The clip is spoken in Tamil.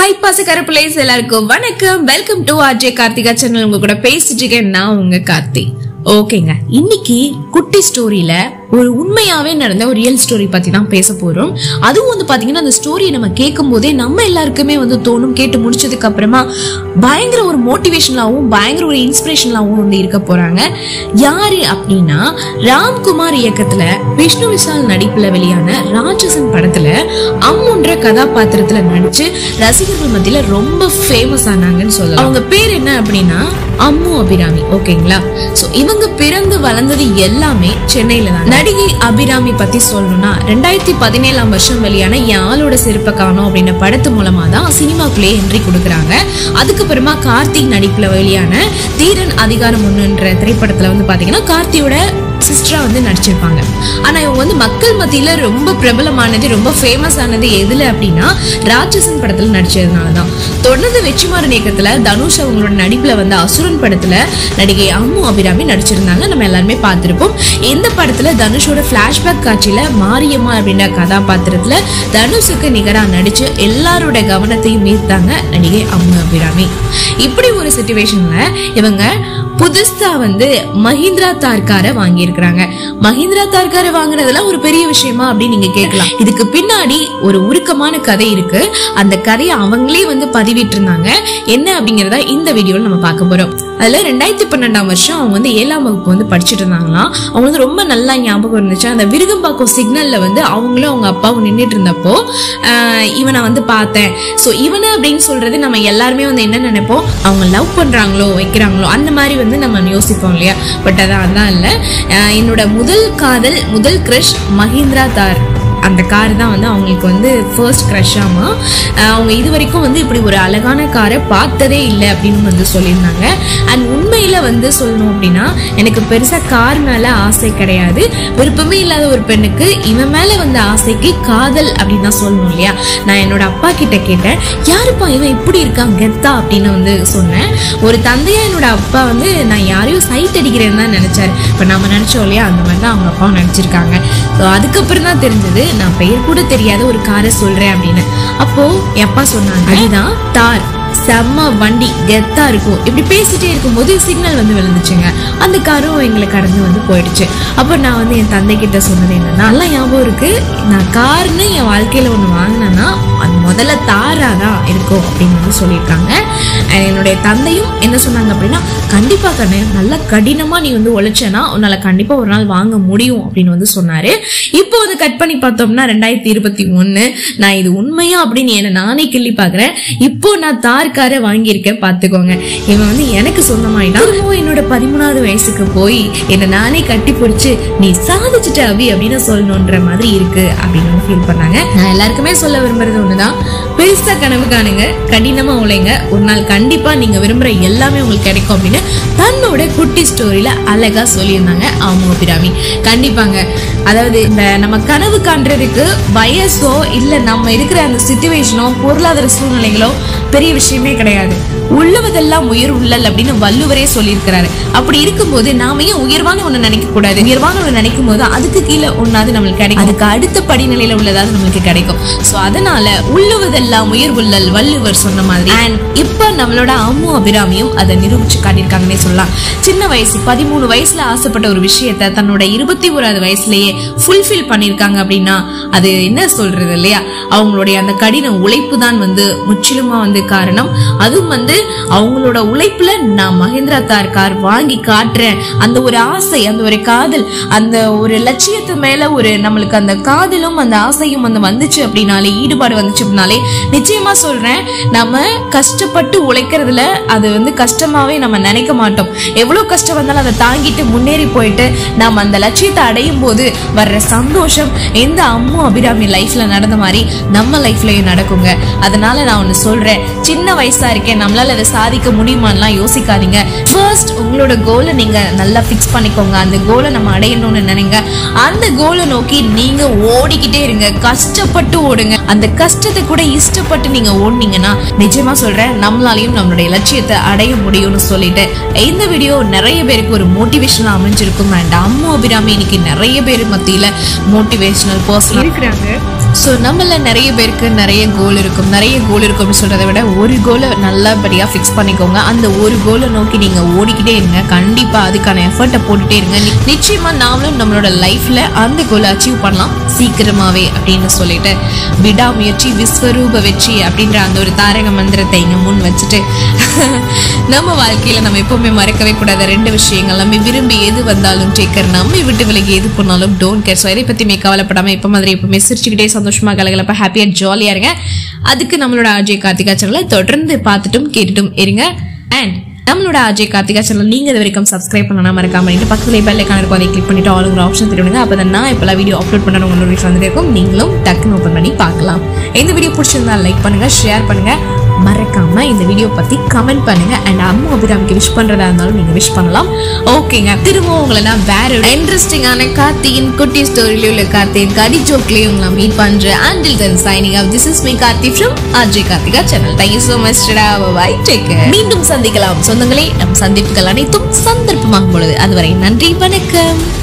ஹாய் பாசக்கார பிளேஸ் எல்லாருக்கும் வணக்கம் welcome to RJ Karthika channel உங்க கூட பேசிட்டு இருக்கேன் நான் உங்க கார்த்தி ஓகேங்க இன்னைக்கு குட்டி ஸ்டோரியில ஒரு உண்மையாவே நடந்த ஒரு ரியல் ஸ்டோரி பத்தி தான் பேச போறோம் அதுவும் வந்து பாத்தீங்கன்னா அந்த ஸ்டோரியை நம்ம கேட்கும் போதே நம்ம எல்லாருக்குமே வந்து தோணும் கேட்டு முடிச்சதுக்கு அப்புறமா பயங்கர ஒரு மோட்டிவேஷனலாவும் பயங்கர ஒரு இன்ஸ்பிரேஷனலாவும் வந்து இருக்க போறாங்க யாரு அப்படின்னா ராம்குமார் இயக்கத்துல விஷ்ணு விஷால் நடிப்புல வெளியான ராட்சசன் படத்துல அம்முன்ற கதாபாத்திரத்துல நடிச்சு ரசிகர்கள் மத்தியில ரொம்ப ஃபேமஸ் ஆனாங்கன்னு சொல்லலாம் அவங்க பேர் என்ன அப்படின்னா அம்மு அபிராமி ஓகேங்களா சோ இவங்க பிறந்து வளர்ந்தது எல்லாமே சென்னையில தான் நடிகை அபிராமி பத்தி சொல்லணும்னா ரெண்டாயிரத்தி பதினேழாம் வருஷம் வெளியான என் ஆளோட சிறப்பை காணும் அப்படின்ற படத்து மூலமா தான் சினிமாக்குள்ளே என்ட்ரி கொடுக்குறாங்க அதுக்கப்புறமா கார்த்திக் நடிப்புல வெளியான தீரன் அதிகாரம் ஒண்ணுன்ற திரைப்படத்துல வந்து பாத்தீங்கன்னா கார்த்தியோட சிஸ்டரா வந்து நடிச்சிருப்பாங்க ஆனா இவங்க வந்து மக்கள் மத்தியில ரொம்ப பிரபலமானது ரொம்ப ஃபேமஸ் ஆனது எதுல அப்படின்னா ராட்சசன் படத்துல நடிச்சதுனால தான் தொடர்ந்து வெற்றிமாறன் இயக்கத்துல தனுஷ் அவங்களோட நடிப்புல வந்து அசுரன் படத்துல நடிகை அம்மு அபிராமி நடிச்சிருந்தாங்க நம்ம எல்லாருமே பார்த்திருப்போம் இந்த படத்துல தனுஷோட பிளாஷ்பேக் காட்சியில மாரியம்மா அப்படின்ற கதாபாத்திரத்துல தனுஷுக்கு நிகரா நடிச்சு எல்லாரோட கவனத்தையும் ஈர்த்தாங்க நடிகை அம்மு அபிராமி இப்படி ஒரு சுச்சுவேஷன்ல இவங்க புதுசா வந்து மஹிந்திரா தார்காரை வாங்கியிருக்கிறாங்க மஹிந்திரா தார்காரை வாங்குனதெல்லாம் ஒரு பெரிய விஷயமா அப்படின்னு நீங்க கேட்கலாம் இதுக்கு பின்னாடி ஒரு உருக்கமான கதை இருக்கு அந்த கதையை அவங்களே வந்து பதிவிட்டு இருந்தாங்க என்ன அப்படிங்கறத இந்த வீடியோல நம்ம பார்க்க போறோம் அதுல ரெண்டாயிரத்தி பன்னெண்டாம் வருஷம் அவங்க வந்து ஏழாம் வகுப்பு வந்து படிச்சுட்டு இருந்தாங்களாம் அவங்க வந்து ரொம்ப நல்லா ஞாபகம் இருந்துச்சு அந்த விருகம்பாக்கம் சிக்னல்ல வந்து அவங்களும் அவங்க அப்பாவும் நின்றுட்டு இருந்தப்போ ஆஹ் இவனை வந்து பார்த்தேன் ஸோ இவனை அப்படின்னு சொல்றது நம்ம எல்லாருமே வந்து என்ன நினைப்போம் அவங்க லவ் பண்றாங்களோ வைக்கிறாங்களோ அந்த மாதிரி வந்து நம்ம யோசிப்போம் இல்லையா பட் அதான் அதான் இல்லை என்னோட முதல் காதல் முதல் க்ரஷ் மஹிந்திரா தார் அந்த கார் தான் வந்து அவங்களுக்கு வந்து ஃபர்ஸ்ட் க்ரஷ் ஆமா அஹ் அவங்க இது வரைக்கும் வந்து இப்படி ஒரு அழகான காரை பார்த்ததே இல்லை அப்படின்னு வந்து சொல்லியிருந்தாங்க அண்ட் உண்மையில வந்து சொல்லணும் அப்படின்னா எனக்கு பெருசா கார் மேல ஆசை கிடையாது விருப்பமே இல்லாத ஒரு பெண்ணுக்கு இவன் மேல வந்த ஆசைக்கு காதல் அப்படின்னு தான் சொல்லணும் இல்லையா நான் என்னோட அப்பா கிட்ட கேட்டேன் யாருப்பா இவன் இப்படி இருக்கான் கெத்தா அப்படின்னு வந்து சொன்னேன் ஒரு தந்தையா என்னோட அப்பா வந்து நான் யாரையும் சைட் அடிக்கிறேன்னு தான் நினைச்சாரு இப்போ நம்ம நினைச்சோம் இல்லையா அந்த மாதிரி தான் அவங்க அப்பாவும் நினைச்சிருக்காங்க ஸோ அதுக்கப்புறம் தான் தெரிஞ்சது நான் பெயர் கூட தெரியாத ஒரு காரை சொல்றேன் அப்படின்னு அப்போ என் அப்பா சொன்னாங்க அதுதான் தார் செம்ம வண்டி கெத்தா இருக்கும் இப்படி பேசிட்டே இருக்கும்போது சிக்னல் வந்து விழுந்துச்சுங்க அந்த காரும் எங்களை கடந்து வந்து போயிடுச்சு அப்போ நான் வந்து என் தந்தை கிட்ட சொன்னது என்னன்னா நல்லா ஞாபகம் இருக்கு நான் கார்னு என் வாழ்க்கையில ஒன்று வாங்கினேன்னா அது முதல்ல தாரா தான் இருக்கும் அப்படின்னு வந்து சொல்லியிருக்காங்க And என்னுடைய தந்தையும் என்ன சொன்னாங்க அப்படின்னா கண்டிப்பா கண்ணு நல்லா கடினமா நீ வந்து உழைச்சேன்னா உன்னால கண்டிப்பா ஒரு நாள் வாங்க முடியும் அப்படின்னு வந்து சொன்னாரு இப்போ வந்து கட் பண்ணி பார்த்தோம்னா ரெண்டாயிரத்தி இருபத்தி ஒண்ணு நான் இது உண்மையா அப்படின்னு என்ன நானே கிள்ளி பாக்குறேன் இப்போ நான் தார்கார வாங்கியிருக்கேன் பாத்துக்கோங்க இவன் வந்து எனக்கு சொந்தமாயிட்டான் திரும்பவும் என்னோட பதிமூணாவது வயசுக்கு போய் என்ன நானே கட்டி பிடிச்சு நீ சாதிச்சுட்ட அபி அப்படின்னு சொல்லணுன்ற மாதிரி இருக்கு அப்படின்னு ஃபீல் பண்ணாங்க நான் எல்லாருக்குமே சொல்ல விரும்புறது ஒண்ணுதான் பெருசா கனவு காணுங்க கடினமா உழைங்க ஒரு நாள் கண்டிப்பா நீங்க விரும்புற எல்லாமே உங்களுக்கு கிடைக்கும் அப்படின்னு தன்னோட குட்டி ஸ்டோரியில அழகா சொல்லியிருந்தாங்க அவங்க பிராமி கண்டிப்பாங்க அதாவது இந்த நம்ம கனவு காண்றதுக்கு வயசோ இல்ல நம்ம இருக்கிற அந்த சுச்சுவேஷனோ பொருளாதார சூழ்நிலைகளோ பெரிய விஷயமே கிடையாது உள்ளவதெல்லாம் உயர் உள்ளல் அப்படின்னு வள்ளுவரே சொல்லியிருக்கிறாரு அப்படி இருக்கும்போது நாம ஏன் உயர்வான ஒண்ணு நினைக்க கூடாது உயர்வான ஒண்ணு நினைக்கும் போது அதுக்கு கீழே ஒன்னாவது நம்மளுக்கு கிடைக்கும் அதுக்கு அடுத்த படிநிலையில உள்ளதாவது நம்மளுக்கு கிடைக்கும் சோ அதனால உள்ளுவதெல்லாம் உயர் உள்ளல் வள்ளுவர் சொன்ன மாதிரி அண்ட் இப்ப நம்மளோட அம்மு அபிராமியும் அதை நிரூபிச்சு காட்டியிருக்காங்கன்னே சொல்லலாம் சின்ன வயசு பதிமூணு வயசுல ஆசைப்பட்ட ஒரு விஷயத்த தன்னோட இருபத்தி ஓராவது வயசுலயே ஃபுல்ஃபில் பண்ணியிருக்காங்க அப்படின்னா அது என்ன சொல்றது இல்லையா அவங்களுடைய அந்த கடின உழைப்பு தான் வந்து முற்றிலுமா வந்து காரணம் அதுவும் வந்து அவங்களோட உழைப்புல நான் மகேந்திரா தார் கார் வாங்கி காட்டுறேன் அந்த ஒரு ஆசை அந்த ஒரு காதல் அந்த ஒரு லட்சியத்து மேல ஒரு நம்மளுக்கு அந்த காதலும் அந்த ஆசையும் வந்து வந்துச்சு அப்படின்னாலே ஈடுபாடு வந்துச்சு அப்படின்னாலே நிச்சயமா சொல்றேன் நம்ம கஷ்டப்பட்டு உழைக்கிறதுல அது வந்து கஷ்டமாவே நம்ம நினைக்க மாட்டோம் எவ்வளவு கஷ்டம் வந்தாலும் அதை தாங்கிட்டு முன்னேறி போயிட்டு நம்ம அந்த லட்சியத்தை அடையும் போது வர்ற சந்தோஷம் எந்த அம்மு அபிராமி லைஃப்ல நடந்த மாதிரி நம்ம லைஃப்லயும் நடக்குங்க அதனால நான் ஒண்ணு சொல்றேன் சின்ன வயசா இருக்கேன் நம்மளால அதை சாதிக்க முடியுமான்லாம் யோசிக்காதீங்க ஃபர்ஸ்ட் உங்களோட கோலை நீங்க நல்லா ஃபிக்ஸ் பண்ணிக்கோங்க அந்த கோலை நம்ம அடையணும்னு நினைங்க அந்த கோலை நோக்கி நீங்க ஓடிக்கிட்டே இருங்க கஷ்டப்பட்டு ஓடுங்க அந்த கஷ்டத்தை கூட இஷ்டப்பட்டு நீங்க ஓடுனீங்கன்னா நிஜமா சொல்றேன் நம்மளாலையும் நம்மளுடைய லட்சியத்தை அடைய முடியும்னு சொல்லிட்டு இந்த வீடியோ நிறைய பேருக்கு ஒரு மோட்டிவேஷனல் அமைஞ்சிருக்கும் அண்ட் அம்மு அபிராமி இன்னைக்கு நிறைய பேர் மத்தியில மோட்டிவேஷனல் பர்சனல் இருக்கிறாங்க ஸோ நம்மள நிறைய பேருக்கு நிறைய கோல் இருக்கும் நிறைய கோல் இருக்கும்னு சொல்றதை விட ஒரு கோலை நல்லபடியாக ஃபிக்ஸ் பண்ணிக்கோங்க அந்த ஒரு கோலை நோக்கி நீங்கள் ஓடிக்கிட்டே இருங்க கண்டிப்பாக அதுக்கான எஃபர்ட்டை போட்டுட்டே இருங்க நி- நிச்சயமா நாமளும் நம்மளோட லைஃப்ல அந்த கோலை அச்சீவ் பண்ணலாம் சீக்கிரமாவே அப்படின்னு சொல்லிட்டு விடாமுயற்சி விஸ்வரூப வெற்றி அப்படின்ற அந்த ஒரு தாரக மந்திரத்தை இங்க முன் வச்சுட்டு நம்ம வாழ்க்கையில நம்ம எப்பவுமே மறக்கவே கூடாத ரெண்டு விஷயங்கள் நம்ம விரும்பி எது வந்தாலும் டேக்கர் நம்மை விட்டு விலகி எது பண்ணாலும் டோன்ட் கேர் ஸோ எதை பத்தியுமே கவலைப்படாம எப்ப மாதிரி எப்பவுமே சிரிச்சுக்கிட்டே சந்தோஷமா கலகலப்பா ஹாப்பியா ஜாலியா இருங்க அதுக்கு நம்மளோட அஜய் கார்த்திகா சேனலை தொடர்ந்து பார்த்துட்டும் கேட்டுட்டும் இருங்க அண்ட் நம்மளோட அஜய் கார்த்திகா சேனல் நீங்க இது வரைக்கும் சப்ஸ்கிரைப் பண்ணலாம் மறக்காம பண்ணிட்டு பக்கத்துல பெல் ஐக்கான இருக்கும் அதை கிளிக் பண்ணிட்டு ஆளுங்கிற ஆப்ஷன் தெரிவிங்க அப்பதான் நான் இப்பெல்லாம் வீடியோ அப்லோட் பண்ண உங்க நோட்டிஃபிகேஷன் வந்துட்டு இருக்கும் நீங்களும் டக்குன்னு ஓப்பன் பண்ணி பார்க்கலாம் இந்த வீடியோ பிடிச்சிருந்தா லைக் பண்ணுங்க ஷேர் பண்ணுங்க மறக்காம இந்த வீடியோ பத்தி கமெண்ட் பண்ணுங்க அண்ட் அம்மா அபிராமிக்கு விஷ் பண்றதா இருந்தாலும் நீங்க விஷ் பண்ணலாம் ஓகேங்க திரும்பவும் உங்களை நான் வேற ஒரு இன்ட்ரெஸ்டிங்கான கார்த்தியின் குட்டி ஸ்டோரியில உள்ள கார்த்தியின் கடி ஜோக்லயும் உங்களை மீட் பண்றேன் until then signing off this is me Karthi from Ajay Karthika channel thank you so much bye take மீண்டும் சந்திக்கலாம் சொந்தங்களே நம் சந்திப்புகள் அனைத்தும் சந்தர்ப்பமாகும் பொழுது அதுவரை நன்றி வணக்கம்